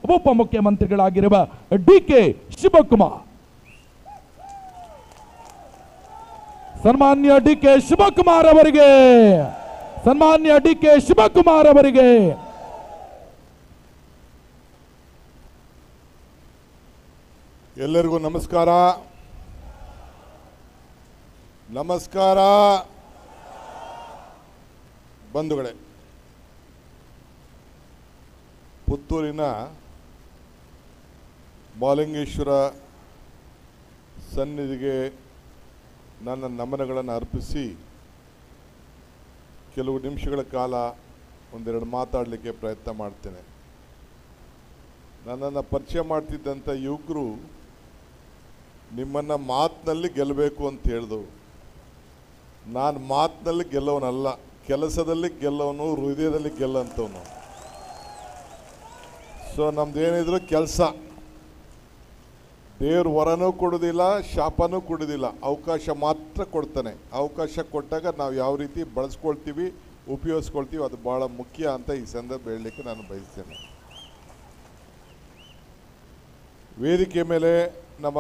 ಉಪಮುಖ್ಯಮಂತ್ರಿಗಳಾಗಿರುವ D K Shivakumar ಸನ್ಮಾನ್ಯ D K Shivakumar ಅವರಿಗೆ ಸನ್ಮಾನ್ಯ ಡಿ ಕೆ ಶಿವಕುಮಾರ್ ಅವರಿಗೆ ಎಲ್ಲರಿಗೂ ನಮಸ್ಕಾರ ನಮಸ್ಕಾರ ಬಂಧುಗಳೇ ಪುತ್ತೂರಿನ ಮಾಲಿಂಗೇಶ್ವರ ಸನ್ನಿಧಿಗೆ ನನ್ನ ನಮನಗಳನ್ನು ಅರ್ಪಿಸಿ ಕೆಲವು ನಿಮಿಷಗಳ ಕಾಲ ಒಂದೆರಡು ಮಾತಾಡಲಿಕ್ಕೆ ಪ್ರಯತ್ನ ಮಾಡ್ತೇನೆ ನನ್ನನ್ನು ಪರಿಚಯ ಮಾಡ್ತಿದ್ದಂಥ ಯುವಕರು ನಿಮ್ಮನ್ನು ಮಾತಿನಲ್ಲಿ ಗೆಲ್ಲಬೇಕು ಅಂತ ಹೇಳಿದವು ನಾನು ಮಾತಿನಲ್ಲಿ ಗೆಲ್ಲವನಲ್ಲ ಕೆಲಸದಲ್ಲಿ ಗೆಲ್ಲವನು ಹೃದಯದಲ್ಲಿ ಗೆಲ್ಲಂಥವನು ಸೊ ನಮ್ದೇನಿದ್ರು ಕೆಲಸ ದೇವ್ರ ವರನೂ ಕೊಡೋದಿಲ್ಲ ಶಾಪನೂ ಕೊಡೋದಿಲ್ಲ ಅವಕಾಶ ಮಾತ್ರ ಕೊಡ್ತಾನೆ ಅವಕಾಶ ಕೊಟ್ಟಾಗ ನಾವು ಯಾವ ರೀತಿ ಬಳಸ್ಕೊಳ್ತೀವಿ ಉಪಯೋಗಿಸ್ಕೊಳ್ತೀವಿ ಅದು ಭಾಳ ಮುಖ್ಯ ಅಂತ ಈ ಸಂದರ್ಭ ಹೇಳಲಿಕ್ಕೆ ನಾನು ಬಯಸ್ತೇನೆ ವೇದಿಕೆ ಮೇಲೆ ನಮ್ಮ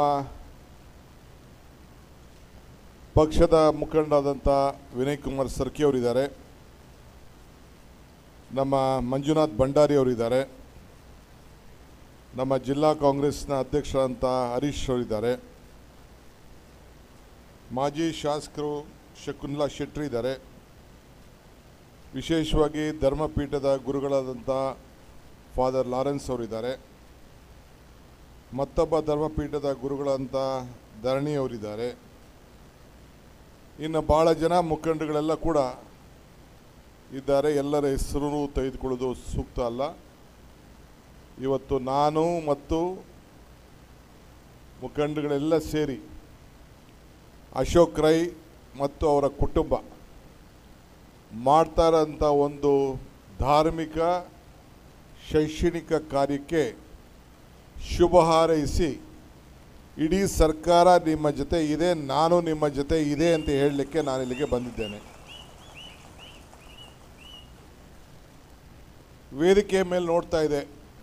ಪಕ್ಷದ ಮುಖಂಡರಾದಂಥ ವಿನಯ್ ಕುಮಾರ್ ಸರ್ಕಿ ಅವರಿದ್ದಾರೆ ನಮ್ಮ ಮಂಜುನಾಥ್ ಭಂಡಾರಿ ಅವರಿದ್ದಾರೆ ನಮ್ಮ ಜಿಲ್ಲಾ ಕಾಂಗ್ರೆಸ್ನ ಅಧ್ಯಕ್ಷರಾದಂಥ ಹರೀಶ್ ಅವರಿದ್ದಾರೆ ಮಾಜಿ ಶಾಸಕರು ಶಕುನ್ಲಾ ಶೆಟ್ಟಿ ಇದ್ದಾರೆ ವಿಶೇಷವಾಗಿ ಧರ್ಮಪೀಠದ ಗುರುಗಳಾದಂಥ ಫಾದರ್ ಲಾರೆನ್ಸ್ ಅವರಿದ್ದಾರೆ ಮತ್ತೊಬ್ಬ ಧರ್ಮಪೀಠದ ಗುರುಗಳಂತ ಧರಣಿ ಅವರಿದ್ದಾರೆ ಇನ್ನು ಭಾಳ ಜನ ಮುಖಂಡಗಳೆಲ್ಲ ಕೂಡ ಇದ್ದಾರೆ ಎಲ್ಲರ ಹೆಸರು ತೆಗೆದುಕೊಳ್ಳೋದು ಸೂಕ್ತ ಅಲ್ಲ ಇವತ್ತು ನಾನು ಮತ್ತು ಮುಖಂಡಗಳೆಲ್ಲ ಸೇರಿ ಅಶೋಕ್ ರೈ ಮತ್ತು ಅವರ ಕುಟುಂಬ ಮಾಡ್ತಾ ಇರೋಂಥ ಒಂದು ಧಾರ್ಮಿಕ ಶೈಕ್ಷಣಿಕ ಕಾರ್ಯಕ್ಕೆ ಶುಭ ಹಾರೈಸಿ ಇಡೀ ಸರ್ಕಾರ ನಿಮ್ಮ ಜೊತೆ ಇದೆ ನಾನು ನಿಮ್ಮ ಜೊತೆ ಇದೆ ಅಂತ ಹೇಳಲಿಕ್ಕೆ ನಾನು ಇಲ್ಲಿಗೆ ಬಂದಿದ್ದೇನೆ ವೇದಿಕೆ ಮೇಲೆ ನೋಡ್ತಾ ಇದೆ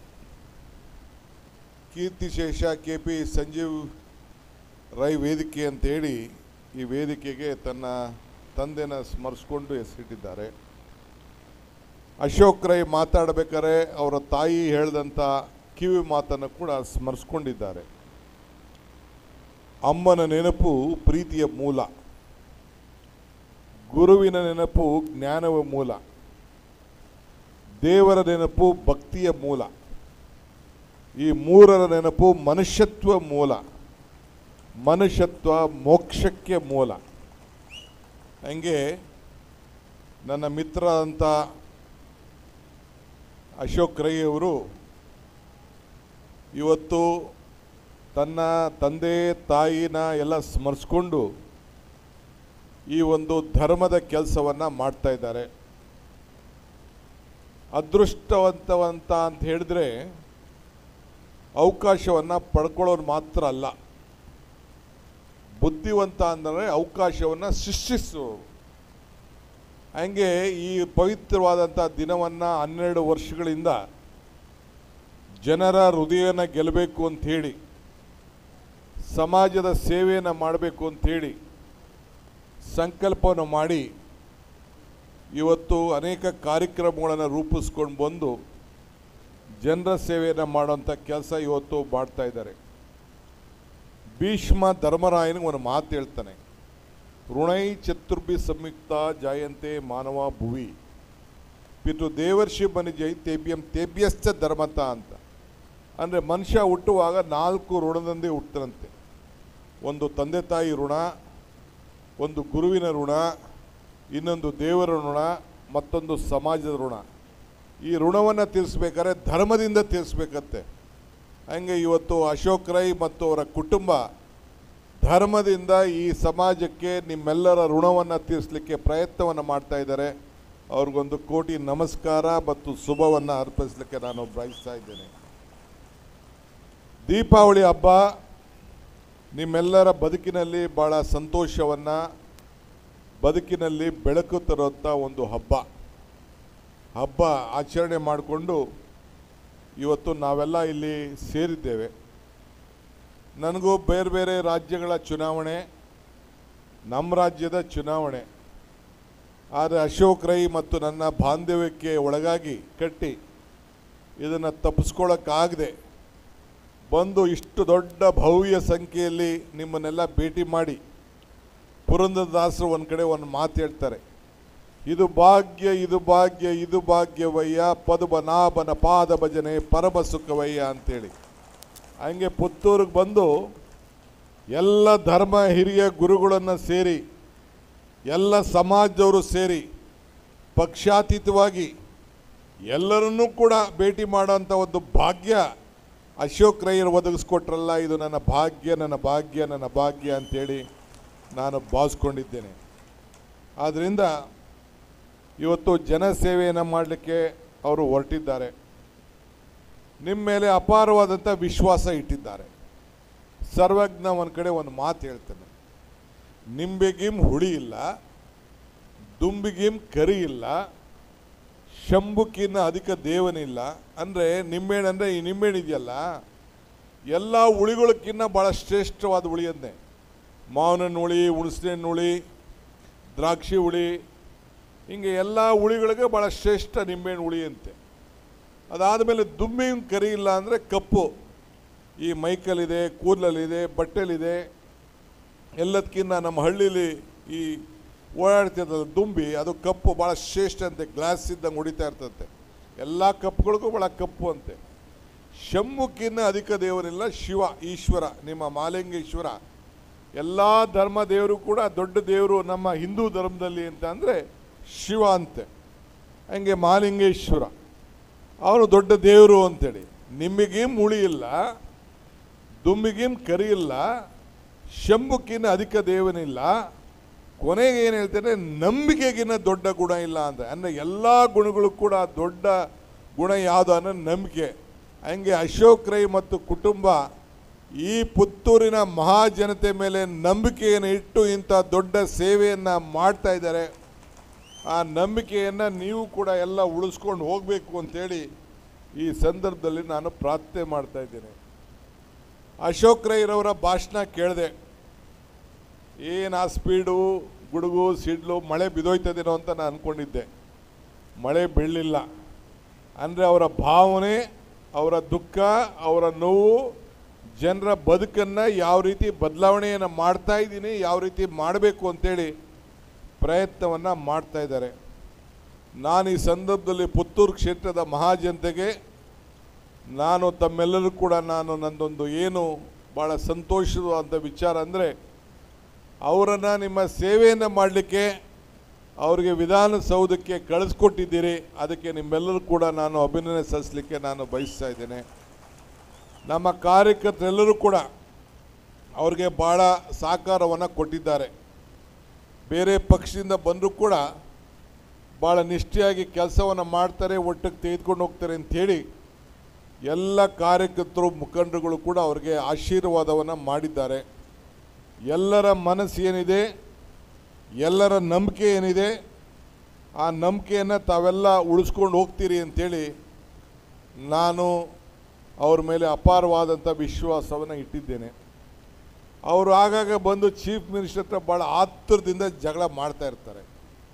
ಕೀರ್ತಿಶೇಷ ಕೆ ಪಿ ಸಂಜೀವ್ ರೈ ವೇದಿಕೆ ಅಂತೇಳಿ ಈ ವೇದಿಕೆಗೆ ತನ್ನ ತಂದೆನ ಸ್ಮರಿಸ್ಕೊಂಡು ಹೆಸರಿಟ್ಟಿದ್ದಾರೆ ಅಶೋಕ್ ರೈ ಮಾತಾಡಬೇಕಾದ್ರೆ ಅವರ ತಾಯಿ ಹೇಳಿದಂಥ ಕಿವಿ ಮಾತನ್ನು ಕೂಡ ಸ್ಮರಿಸ್ಕೊಂಡಿದ್ದಾರೆ ಅಮ್ಮನ ನೆನಪು ಪ್ರೀತಿಯ ಮೂಲ ಗುರುವಿನ ನೆನಪು ಜ್ಞಾನವ ಮೂಲ ದೇವರ ನೆನಪು ಭಕ್ತಿಯ ಮೂಲ ಈ ಮೂರರ ನೆನಪು ಮನುಷ್ಯತ್ವ ಮೂಲ ಮನುಷ್ಯತ್ವ ಮೋಕ್ಷಕ್ಕೆ ಮೂಲ ಹಂಗೆ ನನ್ನ ಮಿತ್ರ ಅಂತ ಅಶೋಕ್ ರೈ ಅವರು ಇವತ್ತು ತನ್ನ ತಂದೆ ತಾಯಿನ ಎಲ್ಲ ಸ್ಮರಿಸ್ಕೊಂಡು ಈ ಒಂದು ಧರ್ಮದ ಕೆಲಸವನ್ನು ಮಾಡ್ತಾ ಇದ್ದಾರೆ ಅದೃಷ್ಟವಂತವಂತ ಅಂತ ಹೇಳಿದ್ರೆ ಅವಕಾಶವನ್ನು ಪಡ್ಕೊಳ್ಳೋರು ಮಾತ್ರ ಅಲ್ಲ ಬುದ್ಧಿವಂತ ಅಂದರೆ ಅವಕಾಶವನ್ನು ಸೃಷ್ಟಿಸುವವರು ಹಂಗೆ ಈ ಪವಿತ್ರವಾದಂಥ ದಿನವನ್ನು ಹನ್ನೆರಡು ವರ್ಷಗಳಿಂದ ಜನರ ಹೃದಯನ ಗೆಲ್ಲಬೇಕು ಅಂಥೇಳಿ ಸಮಾಜದ ಸೇವೆಯನ್ನು ಮಾಡಬೇಕು ಅಂಥೇಳಿ ಸಂಕಲ್ಪವನ್ನು ಮಾಡಿ ಇವತ್ತು ಅನೇಕ ಕಾರ್ಯಕ್ರಮಗಳನ್ನು ರೂಪಿಸ್ಕೊಂಡು ಬಂದು ಜನರ ಸೇವೆಯನ್ನು ಮಾಡುವಂಥ ಕೆಲಸ ಇವತ್ತು ಮಾಡ್ತಾ ಇದ್ದಾರೆ ಭೀಷ್ಮ ಧರ್ಮರಾಯನಿಗೆ ಒಂದು ಮಾತು ಹೇಳ್ತಾನೆ ಋಣೈ ಚತುರ್ಭಿ ಸಂಯುಕ್ತ ಜಾಯಂತೆ ಮಾನವ ಭುವಿ ಪಿತೃ ದೇವರ್ಷಿ ಬನಿ ಜೈ ತೇಬ್ಯಂ ತೇಬ್ಯಶ್ಚ ಧರ್ಮತ ಅಂತ ಅಂದರೆ ಮನುಷ್ಯ ಹುಟ್ಟುವಾಗ ನಾಲ್ಕು ಋಣದಂದೇ ಹುಟ್ಟರಂತೆ ಒಂದು ತಂದೆ ತಾಯಿ ಋಣ ಒಂದು ಗುರುವಿನ ಋಣ ಇನ್ನೊಂದು ದೇವರ ಋಣ ಮತ್ತೊಂದು ಸಮಾಜದ ಋಣ ಈ ಋಣವನ್ನು ತೀರಿಸ್ಬೇಕಾದ್ರೆ ಧರ್ಮದಿಂದ ತೀರಿಸ್ಬೇಕಂತೆ ಹಂಗೆ ಇವತ್ತು ಅಶೋಕ್ ರೈ ಮತ್ತು ಅವರ ಕುಟುಂಬ ಧರ್ಮದಿಂದ ಈ ಸಮಾಜಕ್ಕೆ ನಿಮ್ಮೆಲ್ಲರ ಋಣವನ್ನು ತೀರಿಸಲಿಕ್ಕೆ ಪ್ರಯತ್ನವನ್ನು ಮಾಡ್ತಾ ಇದ್ದಾರೆ ಅವ್ರಿಗೊಂದು ಕೋಟಿ ನಮಸ್ಕಾರ ಮತ್ತು ಶುಭವನ್ನು ಅರ್ಪಿಸಲಿಕ್ಕೆ ನಾನು ಬಯಸ್ತಾ ಇದ್ದೇನೆ ದೀಪಾವಳಿ ಹಬ್ಬ ನಿಮ್ಮೆಲ್ಲರ ಬದುಕಿನಲ್ಲಿ ಭಾಳ ಸಂತೋಷವನ್ನು ಬದುಕಿನಲ್ಲಿ ಬೆಳಕು ತರುವಂಥ ಒಂದು ಹಬ್ಬ ಹಬ್ಬ ಆಚರಣೆ ಮಾಡಿಕೊಂಡು ಇವತ್ತು ನಾವೆಲ್ಲ ಇಲ್ಲಿ ಸೇರಿದ್ದೇವೆ ನನಗೂ ಬೇರೆ ಬೇರೆ ರಾಜ್ಯಗಳ ಚುನಾವಣೆ ನಮ್ಮ ರಾಜ್ಯದ ಚುನಾವಣೆ ಆದರೆ ಅಶೋಕ್ ರೈ ಮತ್ತು ನನ್ನ ಬಾಂಧವ್ಯಕ್ಕೆ ಒಳಗಾಗಿ ಕಟ್ಟಿ ಇದನ್ನು ತಪ್ಪಿಸ್ಕೊಳ್ಳೋಕ್ಕಾಗದೆ ಬಂದು ಇಷ್ಟು ದೊಡ್ಡ ಭವ್ಯ ಸಂಖ್ಯೆಯಲ್ಲಿ ನಿಮ್ಮನ್ನೆಲ್ಲ ಭೇಟಿ ಮಾಡಿ ಪುರಂದರದಾಸರು ಒಂದು ಕಡೆ ಒಂದು ಮಾತು ಹೇಳ್ತಾರೆ ಇದು ಭಾಗ್ಯ ಇದು ಭಾಗ್ಯ ಇದು ಭಾಗ್ಯವಯ್ಯ ಪದುಬನಾಭನ ಪಾದ ಭಜನೆ ಪರಮ ಸುಖವಯ್ಯ ಅಂತೇಳಿ ಹಂಗೆ ಪುತ್ತೂರಿಗೆ ಬಂದು ಎಲ್ಲ ಧರ್ಮ ಹಿರಿಯ ಗುರುಗಳನ್ನು ಸೇರಿ ಎಲ್ಲ ಸಮಾಜದವರು ಸೇರಿ ಪಕ್ಷಾತೀತವಾಗಿ ಎಲ್ಲರನ್ನೂ ಕೂಡ ಭೇಟಿ ಮಾಡೋಂಥ ಒಂದು ಭಾಗ್ಯ ಅಶೋಕ್ ರೈಯರು ಒದಗಿಸ್ಕೊಟ್ರಲ್ಲ ಇದು ನನ್ನ ಭಾಗ್ಯ ನನ್ನ ಭಾಗ್ಯ ನನ್ನ ಭಾಗ್ಯ ಅಂತೇಳಿ ನಾನು ಭಾವಿಸ್ಕೊಂಡಿದ್ದೇನೆ ಆದ್ದರಿಂದ ಇವತ್ತು ಜನಸೇವೆಯನ್ನು ಮಾಡಲಿಕ್ಕೆ ಅವರು ಹೊರಟಿದ್ದಾರೆ ನಿಮ್ಮ ಮೇಲೆ ಅಪಾರವಾದಂಥ ವಿಶ್ವಾಸ ಇಟ್ಟಿದ್ದಾರೆ ಸರ್ವಜ್ಞ ಒಂದು ಕಡೆ ಒಂದು ಮಾತು ಹೇಳ್ತಾನೆ ನಿಂಬೆಗಿಮ್ ಹುಳಿ ಇಲ್ಲ ದುಂಬಿಗಿಮ್ ಕರಿ ಇಲ್ಲ ಶಂಭುಕಿನ್ನ ಅಧಿಕ ದೇವನಿಲ್ಲ ಅಂದರೆ ನಿಂಬೆಹಣ್ಣು ಅಂದರೆ ಈ ನಿಂಬೆಹಣ್ಣು ಇದೆಯಲ್ಲ ಎಲ್ಲ ಹುಳಿಗಳಕ್ಕಿಂತ ಭಾಳ ಶ್ರೇಷ್ಠವಾದ ಹುಳಿ ಅಂದೆ ಮಾವಿನ ಹುಳಿ ಹುಣಸೆಹಣ್ಣು ಹುಳಿ ದ್ರಾಕ್ಷಿ ಹುಳಿ ಹಿಂಗೆ ಎಲ್ಲ ಹುಳಿಗಳಿಗೆ ಭಾಳ ಶ್ರೇಷ್ಠ ನಿಂಬೆಹಣ್ಣು ಹುಳಿ ಅಂತೆ ಅದಾದಮೇಲೆ ದುಂಬಿ ಕರಿ ಇಲ್ಲ ಅಂದರೆ ಕಪ್ಪು ಈ ಮೈಕಲ್ಲಿದೆ ಕೂದಲಲ್ಲಿದೆ ಬಟ್ಟೆಲಿದೆ ಎಲ್ಲದಕ್ಕಿಂತ ನಮ್ಮ ಹಳ್ಳಿಲಿ ಈ ಓಡಾಡ್ತಿದ್ದಲ್ಲ ದುಂಬಿ ಅದು ಕಪ್ಪು ಭಾಳ ಶ್ರೇಷ್ಠ ಅಂತೆ ಗ್ಲಾಸ್ ಇದ್ದಂಗೆ ಹೊಡಿತಾ ಇರ್ತಂತೆ ಎಲ್ಲ ಕಪ್ಪುಗಳಿಗೂ ಭಾಳ ಕಪ್ಪು ಅಂತೆ ಶಂಭುಕ್ಕಿನ್ನ ಅಧಿಕ ದೇವರಿಲ್ಲ ಶಿವ ಈಶ್ವರ ನಿಮ್ಮ ಮಾಲಿಂಗೇಶ್ವರ ಎಲ್ಲ ಧರ್ಮ ದೇವರು ಕೂಡ ದೊಡ್ಡ ದೇವರು ನಮ್ಮ ಹಿಂದೂ ಧರ್ಮದಲ್ಲಿ ಅಂತ ಅಂದರೆ ಶಿವ ಅಂತೆ ಹಂಗೆ ಮಾಲಿಂಗೇಶ್ವರ ಅವನು ದೊಡ್ಡ ದೇವರು ಅಂತೇಳಿ ನಿಮಗೇಂ ಮುಳಿ ಇಲ್ಲ ದುಂಬಿಗೇಂ ಕರಿ ಇಲ್ಲ ಶಂಭುಕ್ಕಿನ್ನ ಅಧಿಕ ದೇವನಿಲ್ಲ ಕೊನೆಗೆ ಏನು ಹೇಳ್ತಾರೆ ನಂಬಿಕೆಗಿನ್ನ ದೊಡ್ಡ ಗುಣ ಇಲ್ಲ ಅಂತ ಅಂದರೆ ಎಲ್ಲ ಗುಣಗಳು ಕೂಡ ದೊಡ್ಡ ಗುಣ ಯಾವುದು ಅನ್ನೋ ನಂಬಿಕೆ ಹಂಗೆ ಅಶೋಕ್ ರೈ ಮತ್ತು ಕುಟುಂಬ ಈ ಪುತ್ತೂರಿನ ಮಹಾಜನತೆ ಮೇಲೆ ನಂಬಿಕೆಯನ್ನು ಇಟ್ಟು ಇಂಥ ದೊಡ್ಡ ಸೇವೆಯನ್ನು ಮಾಡ್ತಾ ಇದ್ದಾರೆ ಆ ನಂಬಿಕೆಯನ್ನು ನೀವು ಕೂಡ ಎಲ್ಲ ಉಳಿಸ್ಕೊಂಡು ಹೋಗಬೇಕು ಅಂತೇಳಿ ಈ ಸಂದರ್ಭದಲ್ಲಿ ನಾನು ಪ್ರಾರ್ಥನೆ ಮಾಡ್ತಾ ಇದ್ದೇನೆ ಅಶೋಕ್ ರೈರವರ ಭಾಷಣ ಕೇಳಿದೆ ಏನು ಆ ಸ್ಪೀಡು ಗುಡುಗು ಸಿಡ್ಲು ಮಳೆ ಬಿದೋಯ್ತದೇನೋ ಅಂತ ನಾನು ಅಂದ್ಕೊಂಡಿದ್ದೆ ಮಳೆ ಬೀಳಲಿಲ್ಲ ಅಂದರೆ ಅವರ ಭಾವನೆ ಅವರ ದುಃಖ ಅವರ ನೋವು ಜನರ ಬದುಕನ್ನು ಯಾವ ರೀತಿ ಬದಲಾವಣೆಯನ್ನು ಮಾಡ್ತಾ ಇದ್ದೀನಿ ಯಾವ ರೀತಿ ಮಾಡಬೇಕು ಅಂತೇಳಿ ಪ್ರಯತ್ನವನ್ನು ಮಾಡ್ತಾ ಇದ್ದಾರೆ ನಾನು ಈ ಸಂದರ್ಭದಲ್ಲಿ ಪುತ್ತೂರು ಕ್ಷೇತ್ರದ ಮಹಾಜನತೆಗೆ ನಾನು ತಮ್ಮೆಲ್ಲರೂ ಕೂಡ ನಾನು ನಂದೊಂದು ಏನು ಭಾಳ ಸಂತೋಷವಾದ ವಿಚಾರ ಅಂದರೆ ಅವರನ್ನು ನಿಮ್ಮ ಸೇವೆಯನ್ನು ಮಾಡಲಿಕ್ಕೆ ಅವರಿಗೆ ವಿಧಾನಸೌಧಕ್ಕೆ ಕಳಿಸ್ಕೊಟ್ಟಿದ್ದೀರಿ ಅದಕ್ಕೆ ನಿಮ್ಮೆಲ್ಲರೂ ಕೂಡ ನಾನು ಅಭಿನಂದನೆ ಸಲ್ಲಿಸಲಿಕ್ಕೆ ನಾನು ಬಯಸ್ತಾ ಇದ್ದೇನೆ ನಮ್ಮ ಕಾರ್ಯಕರ್ತರೆಲ್ಲರೂ ಕೂಡ ಅವ್ರಿಗೆ ಭಾಳ ಸಹಕಾರವನ್ನು ಕೊಟ್ಟಿದ್ದಾರೆ ಬೇರೆ ಪಕ್ಷದಿಂದ ಬಂದರೂ ಕೂಡ ಭಾಳ ನಿಷ್ಠೆಯಾಗಿ ಕೆಲಸವನ್ನು ಮಾಡ್ತಾರೆ ಒಟ್ಟಿಗೆ ತೆಗೆದುಕೊಂಡು ಹೋಗ್ತಾರೆ ಅಂಥೇಳಿ ಎಲ್ಲ ಕಾರ್ಯಕರ್ತರು ಮುಖಂಡರುಗಳು ಕೂಡ ಅವರಿಗೆ ಆಶೀರ್ವಾದವನ್ನು ಮಾಡಿದ್ದಾರೆ ಎಲ್ಲರ ಮನಸ್ಸು ಏನಿದೆ ಎಲ್ಲರ ನಂಬಿಕೆ ಏನಿದೆ ಆ ನಂಬಿಕೆಯನ್ನು ತಾವೆಲ್ಲ ಉಳಿಸ್ಕೊಂಡು ಹೋಗ್ತೀರಿ ಅಂಥೇಳಿ ನಾನು ಅವ್ರ ಮೇಲೆ ಅಪಾರವಾದಂಥ ವಿಶ್ವಾಸವನ್ನು ಇಟ್ಟಿದ್ದೇನೆ ಅವರು ಆಗಾಗ ಬಂದು ಚೀಫ್ ಮಿನಿಸ್ಟರ್ ಹತ್ರ ಭಾಳ ಆತುರದಿಂದ ಜಗಳ ಮಾಡ್ತಾ ಇರ್ತಾರೆ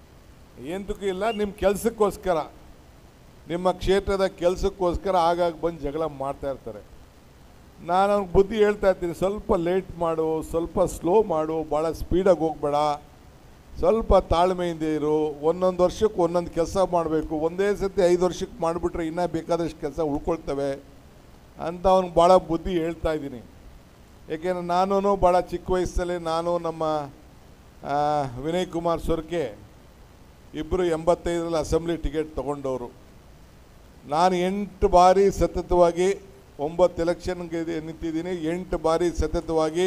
ಏನಕ್ಕೂ ಇಲ್ಲ ನಿಮ್ಮ ಕೆಲಸಕ್ಕೋಸ್ಕರ ನಿಮ್ಮ ಕ್ಷೇತ್ರದ ಕೆಲಸಕ್ಕೋಸ್ಕರ ಆಗಾಗ ಬಂದು ಜಗಳ ಮಾಡ್ತಾ ಇರ್ತಾರೆ ನಾನು ಅವ್ನಿಗೆ ಬುದ್ಧಿ ಹೇಳ್ತಾ ಇರ್ತೀನಿ ಸ್ವಲ್ಪ ಲೇಟ್ ಮಾಡು ಸ್ವಲ್ಪ ಸ್ಲೋ ಮಾಡು ಭಾಳ ಸ್ಪೀಡಾಗಿ ಹೋಗ್ಬೇಡ ಸ್ವಲ್ಪ ತಾಳ್ಮೆಯಿಂದ ಇರು ಒಂದೊಂದು ವರ್ಷಕ್ಕೆ ಒಂದೊಂದು ಕೆಲಸ ಮಾಡಬೇಕು ಒಂದೇ ಸತಿ ಐದು ವರ್ಷಕ್ಕೆ ಮಾಡಿಬಿಟ್ರೆ ಇನ್ನೂ ಬೇಕಾದಷ್ಟು ಕೆಲಸ ಉಳ್ಕೊಳ್ತವೆ ಅಂತ ಅವ್ನಿಗೆ ಭಾಳ ಬುದ್ಧಿ ಹೇಳ್ತಾ ಇದ್ದೀನಿ ಏಕೆಂದರೆ ನಾನು ಭಾಳ ಚಿಕ್ಕ ವಯಸ್ಸಲ್ಲಿ ನಾನು ನಮ್ಮ ಆ, ವಿನಯ್ ಕುಮಾರ್ ಸೊರ್ಕೆ ಇಬ್ಬರು ಎಂಬತ್ತೈದರಲ್ಲಿ ಅಸೆಂಬ್ಲಿ ಟಿಕೆಟ್ ತೊಗೊಂಡವರು ನಾನು ಎಂಟು ಬಾರಿ ಸತತವಾಗಿ ಒಂಬತ್ತು ಎಲೆಕ್ಷನ್ಗೆ ನಿಂತಿದ್ದೀನಿ ಎಂಟು ಬಾರಿ ಸತತವಾಗಿ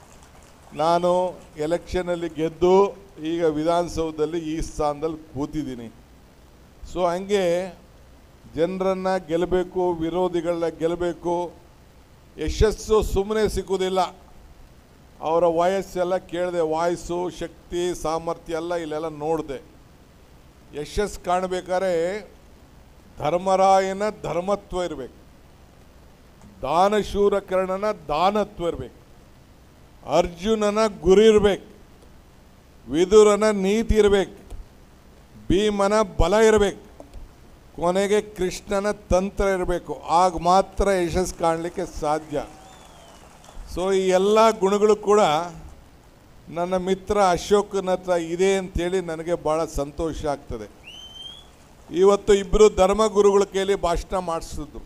ನಾನು ಎಲೆಕ್ಷನಲ್ಲಿ ಗೆದ್ದು ಈಗ ವಿಧಾನಸೌಧದಲ್ಲಿ ಈ ಸ್ಥಾನದಲ್ಲಿ ಕೂತಿದ್ದೀನಿ ಸೊ ಹಂಗೆ ಜನರನ್ನು ಗೆಲ್ಲಬೇಕು ವಿರೋಧಿಗಳನ್ನ ಗೆಲ್ಲಬೇಕು ಯಶಸ್ಸು ಸುಮ್ಮನೆ ಸಿಕ್ಕುವುದಿಲ್ಲ ಅವರ ವಯಸ್ಸೆಲ್ಲ ಕೇಳಿದೆ ವಾಯ್ಸು ಶಕ್ತಿ ಸಾಮರ್ಥ್ಯ ಎಲ್ಲ ಇಲ್ಲೆಲ್ಲ ನೋಡಿದೆ ಯಶಸ್ಸು ಕಾಣಬೇಕಾದ್ರೆ ಧರ್ಮರಾಯನ ಧರ್ಮತ್ವ ಇರಬೇಕು ದಾನಶೂರ ಕರ್ಣನ ದಾನತ್ವ ಇರಬೇಕು ಅರ್ಜುನನ ಗುರಿ ಇರಬೇಕು ವಿದುರನ ನೀತಿ ಇರಬೇಕು ಭೀಮನ ಬಲ ಇರಬೇಕು ಕೊನೆಗೆ ಕೃಷ್ಣನ ತಂತ್ರ ಇರಬೇಕು ಆಗ ಮಾತ್ರ ಯಶಸ್ಸು ಕಾಣಲಿಕ್ಕೆ ಸಾಧ್ಯ ಸೊ ಈ ಎಲ್ಲ ಗುಣಗಳು ಕೂಡ ನನ್ನ ಮಿತ್ರ ಅಶೋಕನ ಹತ್ರ ಇದೆ ಅಂತೇಳಿ ನನಗೆ ಭಾಳ ಸಂತೋಷ ಆಗ್ತದೆ ಇವತ್ತು ಇಬ್ಬರು ಧರ್ಮಗುರುಗಳ ಕೈಲಿ ಭಾಷಣ ಮಾಡಿಸಿದ್ರು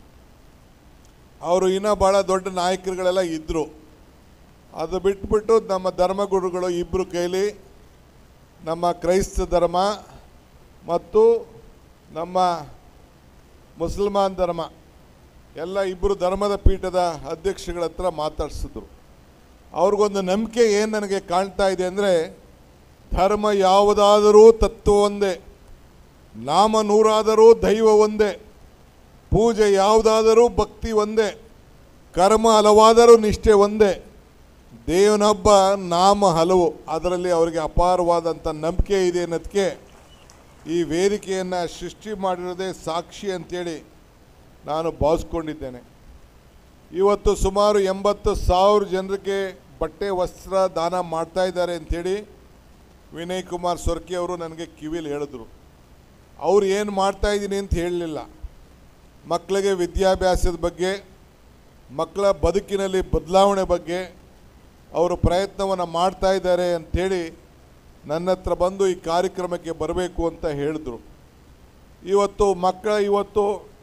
ಅವರು ಇನ್ನೂ ಭಾಳ ದೊಡ್ಡ ನಾಯಕರುಗಳೆಲ್ಲ ಇದ್ದರು ಅದು ಬಿಟ್ಬಿಟ್ಟು ನಮ್ಮ ಧರ್ಮಗುರುಗಳು ಇಬ್ಬರು ಕೈಲಿ ನಮ್ಮ ಕ್ರೈಸ್ತ ಧರ್ಮ ಮತ್ತು ನಮ್ಮ ಮುಸಲ್ಮಾನ್ ಧರ್ಮ ಎಲ್ಲ ಇಬ್ಬರು ಧರ್ಮದ ಪೀಠದ ಅಧ್ಯಕ್ಷಗಳ ಹತ್ರ ಮಾತಾಡಿಸಿದ್ರು ಅವ್ರಿಗೊಂದು ನಂಬಿಕೆ ಏನು ನನಗೆ ಕಾಣ್ತಾ ಇದೆ ಅಂದರೆ ಧರ್ಮ ಯಾವುದಾದರೂ ತತ್ವ ಒಂದೇ ನಾಮ ನೂರಾದರೂ ದೈವ ಒಂದೇ ಪೂಜೆ ಯಾವುದಾದರೂ ಭಕ್ತಿ ಒಂದೇ ಕರ್ಮ ಹಲವಾದರೂ ನಿಷ್ಠೆ ಒಂದೇ ದೇವನೊಬ್ಬ ನಾಮ ಹಲವು ಅದರಲ್ಲಿ ಅವರಿಗೆ ಅಪಾರವಾದಂಥ ನಂಬಿಕೆ ಇದೆ ಅನ್ನೋದಕ್ಕೆ ಈ ವೇದಿಕೆಯನ್ನು ಸೃಷ್ಟಿ ಮಾಡಿರೋದೇ ಸಾಕ್ಷಿ ಅಂತೇಳಿ ನಾನು ಭಾವಿಸ್ಕೊಂಡಿದ್ದೇನೆ ಇವತ್ತು ಸುಮಾರು ಎಂಬತ್ತು ಸಾವಿರ ಜನರಿಗೆ ಬಟ್ಟೆ ವಸ್ತ್ರ ದಾನ ಮಾಡ್ತಾ ಇದ್ದಾರೆ ಅಂಥೇಳಿ ವಿನಯ್ ಕುಮಾರ್ ಸೊರ್ಕೆ ಅವರು ನನಗೆ ಕಿವಿಲಿ ಹೇಳಿದ್ರು ಅವ್ರು ಏನು ಮಾಡ್ತಾ ಇದ್ದೀನಿ ಅಂತ ಹೇಳಲಿಲ್ಲ ಮಕ್ಕಳಿಗೆ ವಿದ್ಯಾಭ್ಯಾಸದ ಬಗ್ಗೆ ಮಕ್ಕಳ ಬದುಕಿನಲ್ಲಿ ಬದಲಾವಣೆ ಬಗ್ಗೆ ಅವರು ಪ್ರಯತ್ನವನ್ನು ಮಾಡ್ತಾ ಇದ್ದಾರೆ ಅಂಥೇಳಿ ನನ್ನ ಹತ್ರ ಬಂದು ಈ ಕಾರ್ಯಕ್ರಮಕ್ಕೆ ಬರಬೇಕು ಅಂತ ಹೇಳಿದ್ರು ಇವತ್ತು ಮಕ್ಕಳ ಇವತ್ತು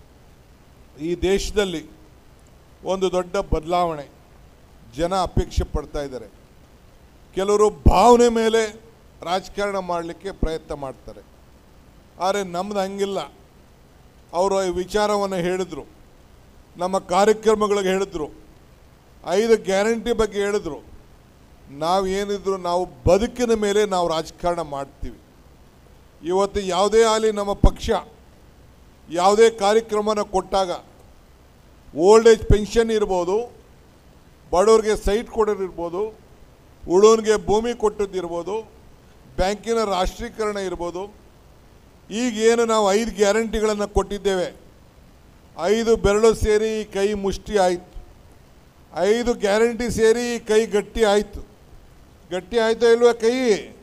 ಈ ದೇಶದಲ್ಲಿ ಒಂದು ದೊಡ್ಡ ಬದಲಾವಣೆ ಜನ ಅಪೇಕ್ಷೆ ಪಡ್ತಾ ಇದ್ದಾರೆ ಕೆಲವರು ಭಾವನೆ ಮೇಲೆ ರಾಜಕಾರಣ ಮಾಡಲಿಕ್ಕೆ ಪ್ರಯತ್ನ ಮಾಡ್ತಾರೆ ಆದರೆ ನಮ್ದು ಹಂಗಿಲ್ಲ ಅವರು ಈ ವಿಚಾರವನ್ನು ಹೇಳಿದರು ನಮ್ಮ ಕಾರ್ಯಕ್ರಮಗಳಿಗೆ ಹೇಳಿದ್ರು ಐದು ಗ್ಯಾರಂಟಿ ಬಗ್ಗೆ ಹೇಳಿದ್ರು ನಾವು ಏನಿದ್ರು ನಾವು ಬದುಕಿನ ಮೇಲೆ ನಾವು ರಾಜಕಾರಣ ಮಾಡ್ತೀವಿ ಇವತ್ತು ಯಾವುದೇ ಆಗಲಿ ನಮ್ಮ ಪಕ್ಷ ಯಾವುದೇ ಕಾರ್ಯಕ್ರಮನ ಕೊಟ್ಟಾಗ ಓಲ್ಡ್ ಏಜ್ ಪೆನ್ಷನ್ ಇರ್ಬೋದು ಬಡವ್ರಿಗೆ ಸೈಟ್ ಕೊಡೋದಿರ್ಬೋದು ಉಳೋನ್ಗೆ ಭೂಮಿ ಕೊಟ್ಟದ್ದಿರ್ಬೋದು ಬ್ಯಾಂಕಿನ ರಾಷ್ಟ್ರೀಕರಣ ಇರ್ಬೋದು ಈಗೇನು ನಾವು ಐದು ಗ್ಯಾರಂಟಿಗಳನ್ನು ಕೊಟ್ಟಿದ್ದೇವೆ ಐದು ಬೆರಳು ಸೇರಿ ಈ ಕೈ ಮುಷ್ಟಿ ಆಯಿತು ಐದು ಗ್ಯಾರಂಟಿ ಸೇರಿ ಈ ಕೈ ಗಟ್ಟಿ ಆಯಿತು ಗಟ್ಟಿ ಆಯಿತೋ ಇಲ್ವಾ ಕೈ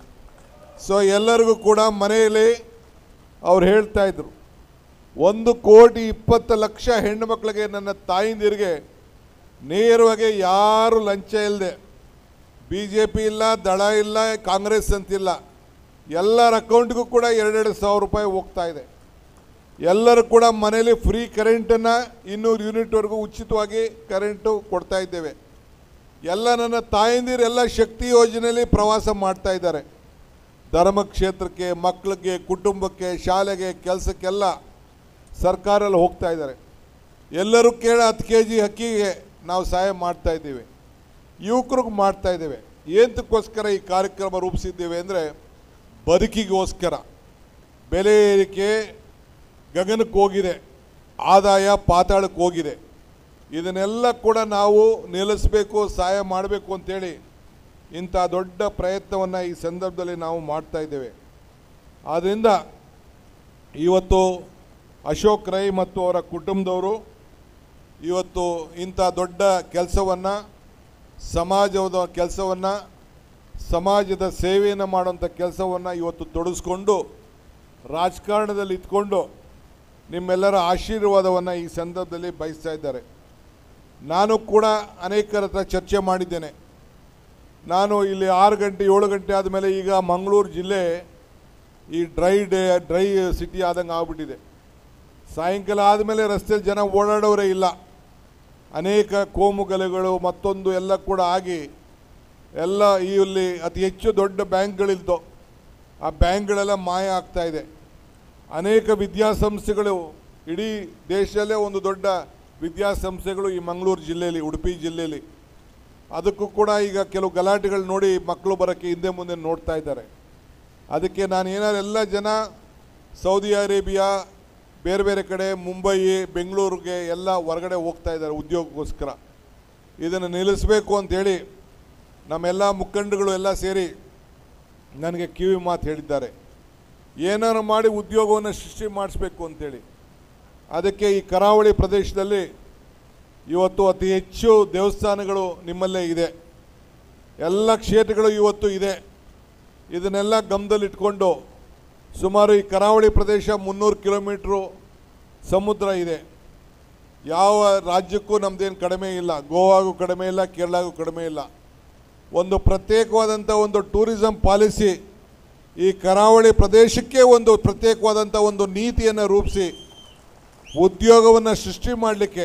ಸೊ ಎಲ್ಲರಿಗೂ ಕೂಡ ಮನೆಯಲ್ಲಿ ಅವ್ರು ಹೇಳ್ತಾ ಇದ್ರು ಒಂದು ಕೋಟಿ ಇಪ್ಪತ್ತು ಲಕ್ಷ ಹೆಣ್ಣು ಮಕ್ಕಳಿಗೆ ನನ್ನ ತಾಯಿಂದಿರಿಗೆ ನೇರವಾಗಿ ಯಾರು ಲಂಚ ಇಲ್ಲದೆ ಬಿ ಜೆ ಪಿ ಇಲ್ಲ ದಳ ಇಲ್ಲ ಕಾಂಗ್ರೆಸ್ ಅಂತಿಲ್ಲ ಎಲ್ಲರ ಅಕೌಂಟ್ಗೂ ಕೂಡ ಎರಡೆರಡು ಸಾವಿರ ರೂಪಾಯಿ ಹೋಗ್ತಾ ಇದೆ ಎಲ್ಲರೂ ಕೂಡ ಮನೇಲಿ ಫ್ರೀ ಕರೆಂಟನ್ನು ಇನ್ನೂರು ಯೂನಿಟ್ವರೆಗೂ ಉಚಿತವಾಗಿ ಕರೆಂಟು ಕೊಡ್ತಾ ಇದ್ದೇವೆ ಎಲ್ಲ ನನ್ನ ತಾಯಂದಿರು ಎಲ್ಲ ಶಕ್ತಿ ಯೋಜನೆಯಲ್ಲಿ ಪ್ರವಾಸ ಮಾಡ್ತಾ ಇದ್ದಾರೆ ಧರ್ಮಕ್ಷೇತ್ರಕ್ಕೆ ಮಕ್ಕಳಿಗೆ ಕುಟುಂಬಕ್ಕೆ ಶಾಲೆಗೆ ಕೆಲಸಕ್ಕೆಲ್ಲ ಸರ್ಕಾರಲ್ಲಿ ಹೋಗ್ತಾ ಇದ್ದಾರೆ ಎಲ್ಲರೂ ಕೇಳ ಹತ್ತು ಕೆ ಜಿ ಅಕ್ಕಿಗೆ ನಾವು ಸಹಾಯ ಮಾಡ್ತಾ ಇದ್ದೀವಿ ಯುವಕರಿಗೆ ಮಾಡ್ತಾ ಇದ್ದೇವೆ ಏನಕ್ಕೋಸ್ಕರ ಈ ಕಾರ್ಯಕ್ರಮ ರೂಪಿಸಿದ್ದೇವೆ ಅಂದರೆ ಬದುಕಿಗೋಸ್ಕರ ಬೆಲೆ ಏರಿಕೆ ಗಗನಕ್ಕೆ ಹೋಗಿದೆ ಆದಾಯ ಪಾತಾಳಕ್ಕೆ ಹೋಗಿದೆ ಇದನ್ನೆಲ್ಲ ಕೂಡ ನಾವು ನಿಲ್ಲಿಸಬೇಕು ಸಹಾಯ ಮಾಡಬೇಕು ಅಂತೇಳಿ ಇಂಥ ದೊಡ್ಡ ಪ್ರಯತ್ನವನ್ನು ಈ ಸಂದರ್ಭದಲ್ಲಿ ನಾವು ಮಾಡ್ತಾ ಇದ್ದೇವೆ ಆದ್ದರಿಂದ ಇವತ್ತು ಅಶೋಕ್ ರೈ ಮತ್ತು ಅವರ ಕುಟುಂಬದವರು ಇವತ್ತು ಇಂಥ ದೊಡ್ಡ ಕೆಲಸವನ್ನು ಸಮಾಜದ ಕೆಲಸವನ್ನು ಸಮಾಜದ ಸೇವೆಯನ್ನು ಮಾಡುವಂಥ ಕೆಲಸವನ್ನು ಇವತ್ತು ತೊಡಗಿಸ್ಕೊಂಡು ರಾಜಕಾರಣದಲ್ಲಿ ಇದ್ಕೊಂಡು ನಿಮ್ಮೆಲ್ಲರ ಆಶೀರ್ವಾದವನ್ನು ಈ ಸಂದರ್ಭದಲ್ಲಿ ಬಯಸ್ತಾ ಇದ್ದಾರೆ ನಾನು ಕೂಡ ಅನೇಕರ ಹತ್ರ ಚರ್ಚೆ ಮಾಡಿದ್ದೇನೆ ನಾನು ಇಲ್ಲಿ ಆರು ಗಂಟೆ ಏಳು ಗಂಟೆ ಆದಮೇಲೆ ಈಗ ಮಂಗಳೂರು ಜಿಲ್ಲೆ ಈ ಡ್ರೈ ಡೇ ಡ್ರೈ ಸಿಟಿ ಆದಂಗೆ ಆಗ್ಬಿಟ್ಟಿದೆ ಸಾಯಂಕಾಲ ಆದಮೇಲೆ ರಸ್ತೆಯಲ್ಲಿ ಜನ ಓಡಾಡೋರೇ ಇಲ್ಲ ಅನೇಕ ಕೋಮು ಗಲೆಗಳು ಮತ್ತೊಂದು ಎಲ್ಲ ಕೂಡ ಆಗಿ ಎಲ್ಲ ಈ ಇಲ್ಲಿ ಅತಿ ಹೆಚ್ಚು ದೊಡ್ಡ ಬ್ಯಾಂಕ್ಗಳಿದ್ದು ಆ ಬ್ಯಾಂಕ್ಗಳೆಲ್ಲ ಮಾಯ ಆಗ್ತಾ ಇದೆ ಅನೇಕ ವಿದ್ಯಾಸಂಸ್ಥೆಗಳು ಇಡೀ ದೇಶದಲ್ಲೇ ಒಂದು ದೊಡ್ಡ ವಿದ್ಯಾಸಂಸ್ಥೆಗಳು ಈ ಮಂಗಳೂರು ಜಿಲ್ಲೆಯಲ್ಲಿ ಉಡುಪಿ ಜಿಲ್ಲೆಯಲ್ಲಿ ಅದಕ್ಕೂ ಕೂಡ ಈಗ ಕೆಲವು ಗಲಾಟೆಗಳು ನೋಡಿ ಮಕ್ಕಳು ಬರೋಕ್ಕೆ ಹಿಂದೆ ಮುಂದೆ ನೋಡ್ತಾ ಇದ್ದಾರೆ ಅದಕ್ಕೆ ನಾನು ಏನಾದ್ರು ಎಲ್ಲ ಜನ ಸೌದಿ ಅರೇಬಿಯಾ ಬೇರೆ ಬೇರೆ ಕಡೆ ಮುಂಬೈ ಬೆಂಗಳೂರಿಗೆ ಎಲ್ಲ ಹೊರಗಡೆ ಹೋಗ್ತಾ ಇದ್ದಾರೆ ಉದ್ಯೋಗಕ್ಕೋಸ್ಕರ ಇದನ್ನು ನಿಲ್ಲಿಸಬೇಕು ಅಂತೇಳಿ ನಮ್ಮೆಲ್ಲ ಮುಖಂಡಗಳು ಎಲ್ಲ ಸೇರಿ ನನಗೆ ಕಿವಿ ಮಾತು ಹೇಳಿದ್ದಾರೆ ಏನಾರು ಮಾಡಿ ಉದ್ಯೋಗವನ್ನು ಸೃಷ್ಟಿ ಮಾಡಿಸ್ಬೇಕು ಅಂತೇಳಿ ಅದಕ್ಕೆ ಈ ಕರಾವಳಿ ಪ್ರದೇಶದಲ್ಲಿ ಇವತ್ತು ಅತಿ ಹೆಚ್ಚು ದೇವಸ್ಥಾನಗಳು ನಿಮ್ಮಲ್ಲೇ ಇದೆ ಎಲ್ಲ ಕ್ಷೇತ್ರಗಳು ಇವತ್ತು ಇದೆ ಇದನ್ನೆಲ್ಲ ಗಮನದಲ್ಲಿಟ್ಕೊಂಡು ಸುಮಾರು ಈ ಕರಾವಳಿ ಪ್ರದೇಶ ಮುನ್ನೂರು ಕಿಲೋಮೀಟ್ರು ಸಮುದ್ರ ಇದೆ ಯಾವ ರಾಜ್ಯಕ್ಕೂ ನಮ್ಮದೇನು ಕಡಿಮೆ ಇಲ್ಲ ಗೋವಾಗೂ ಕಡಿಮೆ ಇಲ್ಲ ಕೇರಳಗೂ ಕಡಿಮೆ ಇಲ್ಲ ಒಂದು ಪ್ರತ್ಯೇಕವಾದಂಥ ಒಂದು ಟೂರಿಸಂ ಪಾಲಿಸಿ ಈ ಕರಾವಳಿ ಪ್ರದೇಶಕ್ಕೆ ಒಂದು ಪ್ರತ್ಯೇಕವಾದಂಥ ಒಂದು ನೀತಿಯನ್ನು ರೂಪಿಸಿ ಉದ್ಯೋಗವನ್ನು ಸೃಷ್ಟಿ ಮಾಡಲಿಕ್ಕೆ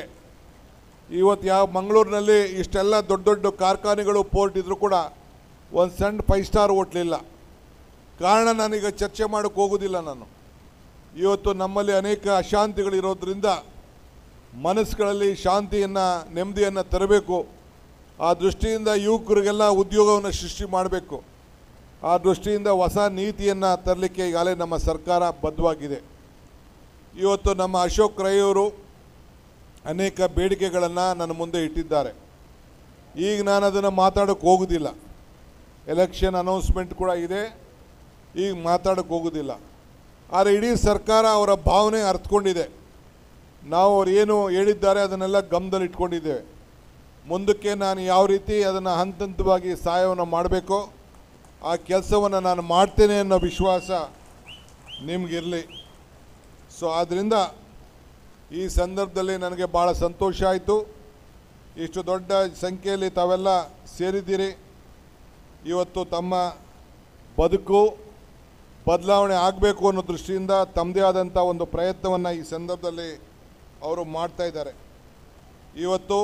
ಇವತ್ತು ಯಾವ ಮಂಗಳೂರಿನಲ್ಲಿ ಇಷ್ಟೆಲ್ಲ ದೊಡ್ಡ ದೊಡ್ಡ ಕಾರ್ಖಾನೆಗಳು ಪೋರ್ಟ್ ಇದ್ರೂ ಕೂಡ ಒಂದು ಸಣ್ಣ ಫೈವ್ ಸ್ಟಾರ್ ಹೋಟ್ಲಿಲ್ಲ ಕಾರಣ ನಾನೀಗ ಚರ್ಚೆ ಮಾಡೋಕ್ಕೆ ಹೋಗೋದಿಲ್ಲ ನಾನು ಇವತ್ತು ನಮ್ಮಲ್ಲಿ ಅನೇಕ ಅಶಾಂತಿಗಳಿರೋದ್ರಿಂದ ಮನಸ್ಸುಗಳಲ್ಲಿ ಶಾಂತಿಯನ್ನು ನೆಮ್ಮದಿಯನ್ನು ತರಬೇಕು ಆ ದೃಷ್ಟಿಯಿಂದ ಯುವಕರಿಗೆಲ್ಲ ಉದ್ಯೋಗವನ್ನು ಸೃಷ್ಟಿ ಮಾಡಬೇಕು ಆ ದೃಷ್ಟಿಯಿಂದ ಹೊಸ ನೀತಿಯನ್ನು ತರಲಿಕ್ಕೆ ಈಗಾಗಲೇ ನಮ್ಮ ಸರ್ಕಾರ ಬದ್ಧವಾಗಿದೆ ಇವತ್ತು ನಮ್ಮ ಅಶೋಕ್ ರೈ ಅವರು ಅನೇಕ ಬೇಡಿಕೆಗಳನ್ನು ನನ್ನ ಮುಂದೆ ಇಟ್ಟಿದ್ದಾರೆ ಈಗ ನಾನು ಅದನ್ನು ಮಾತಾಡೋಕ್ಕೆ ಹೋಗೋದಿಲ್ಲ ಎಲೆಕ್ಷನ್ ಅನೌನ್ಸ್ಮೆಂಟ್ ಕೂಡ ಇದೆ ಈಗ ಮಾತಾಡೋಕ್ಕೆ ಹೋಗೋದಿಲ್ಲ ಆದರೆ ಇಡೀ ಸರ್ಕಾರ ಅವರ ಭಾವನೆ ಅರ್ಥಕೊಂಡಿದೆ ನಾವು ಅವ್ರು ಏನು ಹೇಳಿದ್ದಾರೆ ಅದನ್ನೆಲ್ಲ ಗಮನದಲ್ಲಿ ಇಟ್ಕೊಂಡಿದ್ದೇವೆ ಮುಂದಕ್ಕೆ ನಾನು ಯಾವ ರೀತಿ ಅದನ್ನು ಹಂತ ಹಂತವಾಗಿ ಸಹಾಯವನ್ನು ಮಾಡಬೇಕೋ ಆ ಕೆಲಸವನ್ನು ನಾನು ಮಾಡ್ತೇನೆ ಅನ್ನೋ ವಿಶ್ವಾಸ ನಿಮಗಿರಲಿ ಸೊ ಆದ್ದರಿಂದ ಈ ಸಂದರ್ಭದಲ್ಲಿ ನನಗೆ ಭಾಳ ಸಂತೋಷ ಆಯಿತು ಇಷ್ಟು ದೊಡ್ಡ ಸಂಖ್ಯೆಯಲ್ಲಿ ತಾವೆಲ್ಲ ಸೇರಿದ್ದೀರಿ ಇವತ್ತು ತಮ್ಮ ಬದುಕು ಬದಲಾವಣೆ ಆಗಬೇಕು ಅನ್ನೋ ದೃಷ್ಟಿಯಿಂದ ತಮ್ಮದೇ ಆದಂಥ ಒಂದು ಪ್ರಯತ್ನವನ್ನು ಈ ಸಂದರ್ಭದಲ್ಲಿ ಅವರು ಮಾಡ್ತಾ ಇದ್ದಾರೆ ಇವತ್ತು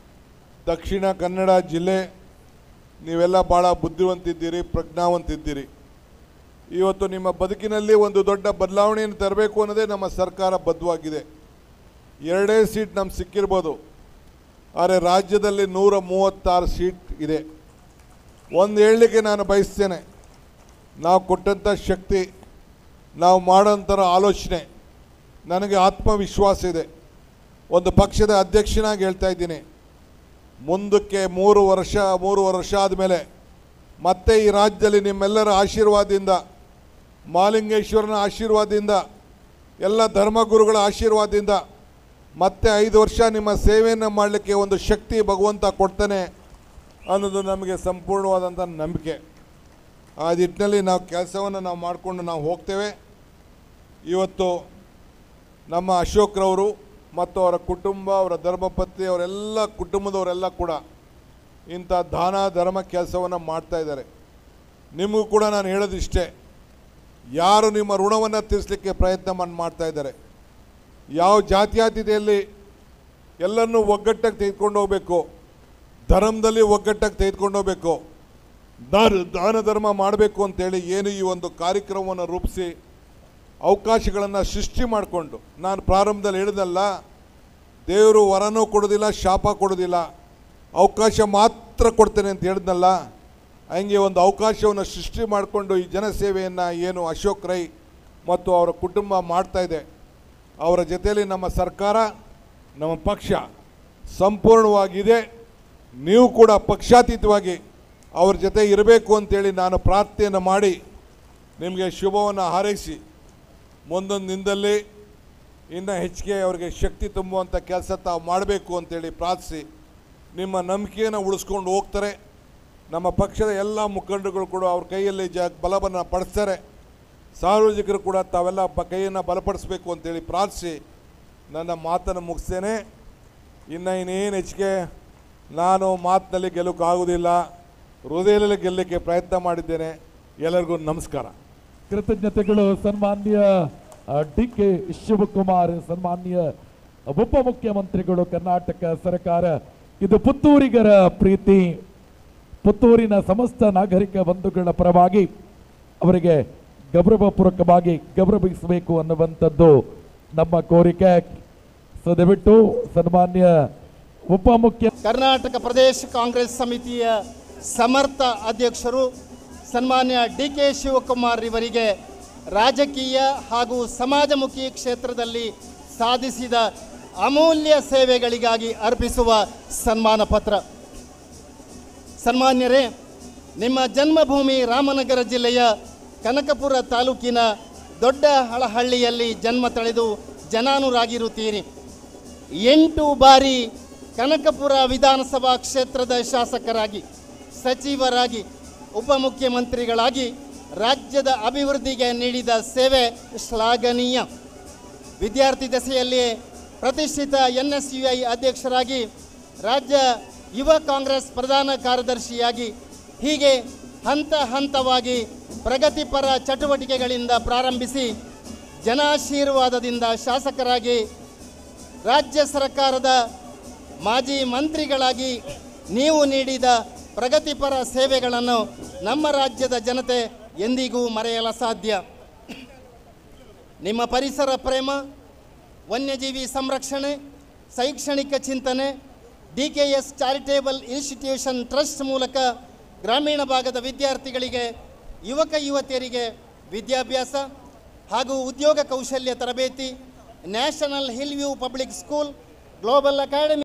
ದಕ್ಷಿಣ ಕನ್ನಡ ಜಿಲ್ಲೆ ನೀವೆಲ್ಲ ಭಾಳ ಬುದ್ಧಿವಂತಿದ್ದೀರಿ ಪ್ರಜ್ಞಾವಂತಿದ್ದೀರಿ ಇವತ್ತು ನಿಮ್ಮ ಬದುಕಿನಲ್ಲಿ ಒಂದು ದೊಡ್ಡ ಬದಲಾವಣೆಯನ್ನು ತರಬೇಕು ಅನ್ನೋದೇ ನಮ್ಮ ಸರ್ಕಾರ ಬದ್ಧವಾಗಿದೆ ಎರಡೇ ಸೀಟ್ ನಮ್ಗೆ ಸಿಕ್ಕಿರ್ಬೋದು ಆದರೆ ರಾಜ್ಯದಲ್ಲಿ ನೂರ ಮೂವತ್ತಾರು ಸೀಟ್ ಇದೆ ಒಂದು ಹೇಳಲಿಕ್ಕೆ ನಾನು ಬಯಸ್ತೇನೆ ನಾವು ಕೊಟ್ಟಂಥ ಶಕ್ತಿ ನಾವು ಮಾಡೋಂಥರ ಆಲೋಚನೆ ನನಗೆ ಆತ್ಮವಿಶ್ವಾಸ ಇದೆ ಒಂದು ಪಕ್ಷದ ಅಧ್ಯಕ್ಷನಾಗಿ ಹೇಳ್ತಾ ಇದ್ದೀನಿ ಮುಂದಕ್ಕೆ ಮೂರು ವರ್ಷ ಮೂರು ವರ್ಷ ಆದಮೇಲೆ ಮತ್ತೆ ಈ ರಾಜ್ಯದಲ್ಲಿ ನಿಮ್ಮೆಲ್ಲರ ಆಶೀರ್ವಾದದಿಂದ ಮಾಲಿಂಗೇಶ್ವರನ ಆಶೀರ್ವಾದದಿಂದ ಎಲ್ಲ ಧರ್ಮಗುರುಗಳ ಆಶೀರ್ವಾದದಿಂದ ಮತ್ತೆ ಐದು ವರ್ಷ ನಿಮ್ಮ ಸೇವೆಯನ್ನು ಮಾಡಲಿಕ್ಕೆ ಒಂದು ಶಕ್ತಿ ಭಗವಂತ ಕೊಡ್ತಾನೆ ಅನ್ನೋದು ನಮಗೆ ಸಂಪೂರ್ಣವಾದಂಥ ನಂಬಿಕೆ ಆ ನಿಟ್ಟಿನಲ್ಲಿ ನಾವು ಕೆಲಸವನ್ನು ನಾವು ಮಾಡಿಕೊಂಡು ನಾವು ಹೋಗ್ತೇವೆ ಇವತ್ತು ನಮ್ಮ ಅಶೋಕ್ರವರು ಮತ್ತು ಅವರ ಕುಟುಂಬ ಅವರ ಧರ್ಮಪತ್ನಿ ಅವರೆಲ್ಲ ಕುಟುಂಬದವರೆಲ್ಲ ಕೂಡ ಇಂಥ ದಾನ ಧರ್ಮ ಕೆಲಸವನ್ನು ಮಾಡ್ತಾ ಇದ್ದಾರೆ ನಿಮಗೂ ಕೂಡ ನಾನು ಹೇಳೋದಿಷ್ಟೇ ಯಾರು ನಿಮ್ಮ ಋಣವನ್ನು ತೀರಿಸಲಿಕ್ಕೆ ಪ್ರಯತ್ನ ಮಾಡಿ ಮಾಡ್ತಾ ಇದ್ದಾರೆ ಯಾವ ಜಾತ್ಯಾತೀತೆಯಲ್ಲಿ ಎಲ್ಲರನ್ನೂ ಒಗ್ಗಟ್ಟಾಗಿ ತೆಗೆದುಕೊಂಡು ಹೋಗಬೇಕು ಧರ್ಮದಲ್ಲಿ ಒಗ್ಗಟ್ಟಾಗಿ ತೆಗೆದುಕೊಂಡು ಹೋಗಬೇಕು ದಾನ ದಾನ ಧರ್ಮ ಮಾಡಬೇಕು ಅಂತೇಳಿ ಏನು ಈ ಒಂದು ಕಾರ್ಯಕ್ರಮವನ್ನು ರೂಪಿಸಿ ಅವಕಾಶಗಳನ್ನು ಸೃಷ್ಟಿ ಮಾಡಿಕೊಂಡು ನಾನು ಪ್ರಾರಂಭದಲ್ಲಿ ಹೇಳಿದಲ್ಲ ದೇವರು ವರನೂ ಕೊಡೋದಿಲ್ಲ ಶಾಪ ಕೊಡೋದಿಲ್ಲ ಅವಕಾಶ ಮಾತ್ರ ಕೊಡ್ತೇನೆ ಅಂತ ಹೇಳಿದ್ನಲ್ಲ ಹಂಗೆ ಒಂದು ಅವಕಾಶವನ್ನು ಸೃಷ್ಟಿ ಮಾಡಿಕೊಂಡು ಈ ಜನಸೇವೆಯನ್ನು ಏನು ಅಶೋಕ್ ರೈ ಮತ್ತು ಅವರ ಕುಟುಂಬ ಮಾಡ್ತಾ ಇದೆ ಅವರ ಜೊತೆಯಲ್ಲಿ ನಮ್ಮ ಸರ್ಕಾರ ನಮ್ಮ ಪಕ್ಷ ಸಂಪೂರ್ಣವಾಗಿದೆ ನೀವು ಕೂಡ ಪಕ್ಷಾತೀತವಾಗಿ ಅವ್ರ ಜೊತೆ ಇರಬೇಕು ಅಂತೇಳಿ ನಾನು ಪ್ರಾರ್ಥನೆಯನ್ನು ಮಾಡಿ ನಿಮಗೆ ಶುಭವನ್ನು ಹಾರೈಸಿ ಮುಂದೊಂದು ದಿನದಲ್ಲಿ ಇನ್ನು ಹೆಚ್ಚಿಗೆ ಅವರಿಗೆ ಶಕ್ತಿ ತುಂಬುವಂಥ ಕೆಲಸ ತಾವು ಮಾಡಬೇಕು ಅಂತೇಳಿ ಪ್ರಾರ್ಥಿಸಿ ನಿಮ್ಮ ನಂಬಿಕೆಯನ್ನು ಉಳಿಸ್ಕೊಂಡು ಹೋಗ್ತಾರೆ ನಮ್ಮ ಪಕ್ಷದ ಎಲ್ಲ ಮುಖಂಡರುಗಳು ಕೂಡ ಅವ್ರ ಕೈಯಲ್ಲಿ ಜ ಬಲವನ್ನು ಪಡಿಸ್ತಾರೆ ಸಾರ್ವಜನಿಕರು ಕೂಡ ತಾವೆಲ್ಲ ಬ ಕೈಯನ್ನು ಬಲಪಡಿಸಬೇಕು ಅಂತೇಳಿ ಪ್ರಾರ್ಥಿಸಿ ನನ್ನ ಮಾತನ್ನು ಮುಗಿಸ್ತೇನೆ ಇನ್ನು ಇನ್ನೇನು ಹೆಚ್ಚಿಗೆ ನಾನು ಮಾತಿನಲ್ಲಿ ಗೆಲ್ಲೋಕ್ಕಾಗೋದಿಲ್ಲ ಹೃದಯದಲ್ಲಿ ಗೆಲ್ಲಕ್ಕೆ ಪ್ರಯತ್ನ ಮಾಡಿದ್ದೇನೆ ಎಲ್ಲರಿಗೂ ನಮಸ್ಕಾರ ಕೃತಜ್ಞತೆಗಳು ಸನ್ಮಾನ್ಯ ಡಿ ಕೆ ಶಿವಕುಮಾರ್ ಸನ್ಮಾನ್ಯ ಉಪಮುಖ್ಯಮಂತ್ರಿಗಳು ಕರ್ನಾಟಕ ಸರ್ಕಾರ ಇದು ಪುತ್ತೂರಿಗರ ಪ್ರೀತಿ ಪುತ್ತೂರಿನ ಸಮಸ್ತ ನಾಗರಿಕ ಬಂಧುಗಳ ಪರವಾಗಿ ಅವರಿಗೆ ಗೌರವಪೂರ್ವಕವಾಗಿ ಗೌರವಿಸಬೇಕು ಅನ್ನುವಂಥದ್ದು ನಮ್ಮ ಕೋರಿಕೆ ಸೊ ದಯವಿಟ್ಟು ಸನ್ಮಾನ್ಯ ಉಪಮುಖ್ಯ ಕರ್ನಾಟಕ ಪ್ರದೇಶ ಕಾಂಗ್ರೆಸ್ ಸಮಿತಿಯ ಸಮರ್ಥ ಅಧ್ಯಕ್ಷರು ಸನ್ಮಾನ್ಯ ಡಿ ಕೆ ಶಿವಕುಮಾರ್ ಇವರಿಗೆ ರಾಜಕೀಯ ಹಾಗೂ ಸಮಾಜಮುಖಿ ಕ್ಷೇತ್ರದಲ್ಲಿ ಸಾಧಿಸಿದ ಅಮೂಲ್ಯ ಸೇವೆಗಳಿಗಾಗಿ ಅರ್ಪಿಸುವ ಸನ್ಮಾನ ಪತ್ರ ಸನ್ಮಾನ್ಯರೇ ನಿಮ್ಮ ಜನ್ಮಭೂಮಿ ರಾಮನಗರ ಜಿಲ್ಲೆಯ ಕನಕಪುರ ತಾಲೂಕಿನ ದೊಡ್ಡ ಹಳಹಳ್ಳಿಯಲ್ಲಿ ಜನ್ಮ ತಳೆದು ಜನಾನುರಾಗಿರುತ್ತೀರಿ ಎಂಟು ಬಾರಿ ಕನಕಪುರ ವಿಧಾನಸಭಾ ಕ್ಷೇತ್ರದ ಶಾಸಕರಾಗಿ ಸಚಿವರಾಗಿ ಉಪಮುಖ್ಯಮಂತ್ರಿಗಳಾಗಿ ರಾಜ್ಯದ ಅಭಿವೃದ್ಧಿಗೆ ನೀಡಿದ ಸೇವೆ ಶ್ಲಾಘನೀಯ ವಿದ್ಯಾರ್ಥಿ ದಶೆಯಲ್ಲಿಯೇ ಪ್ರತಿಷ್ಠಿತ ಎನ್ ಎಸ್ ಯು ಐ ಅಧ್ಯಕ್ಷರಾಗಿ ರಾಜ್ಯ ಯುವ ಕಾಂಗ್ರೆಸ್ ಪ್ರಧಾನ ಕಾರ್ಯದರ್ಶಿಯಾಗಿ ಹೀಗೆ ಹಂತ ಹಂತವಾಗಿ ಪ್ರಗತಿಪರ ಚಟುವಟಿಕೆಗಳಿಂದ ಪ್ರಾರಂಭಿಸಿ ಜನಾಶೀರ್ವಾದದಿಂದ ಶಾಸಕರಾಗಿ ರಾಜ್ಯ ಸರ್ಕಾರದ ಮಾಜಿ ಮಂತ್ರಿಗಳಾಗಿ ನೀವು ನೀಡಿದ ಪ್ರಗತಿಪರ ಸೇವೆಗಳನ್ನು ನಮ್ಮ ರಾಜ್ಯದ ಜನತೆ ಎಂದಿಗೂ ಮರೆಯಲು ಸಾಧ್ಯ ನಿಮ್ಮ ಪರಿಸರ ಪ್ರೇಮ ವನ್ಯಜೀವಿ ಸಂರಕ್ಷಣೆ ಶೈಕ್ಷಣಿಕ ಚಿಂತನೆ D K S charitable institution trust ಮೂಲಕ ಗ್ರಾಮೀಣ ಭಾಗದ ವಿದ್ಯಾರ್ಥಿಗಳಿಗೆ ಯುವಕ ಯುವತಿಯರಿಗೆ ವಿದ್ಯಾಭ್ಯಾಸ ಹಾಗೂ ಉದ್ಯೋಗ ಕೌಶಲ್ಯ ತರಬೇತಿ national hill view public school global academy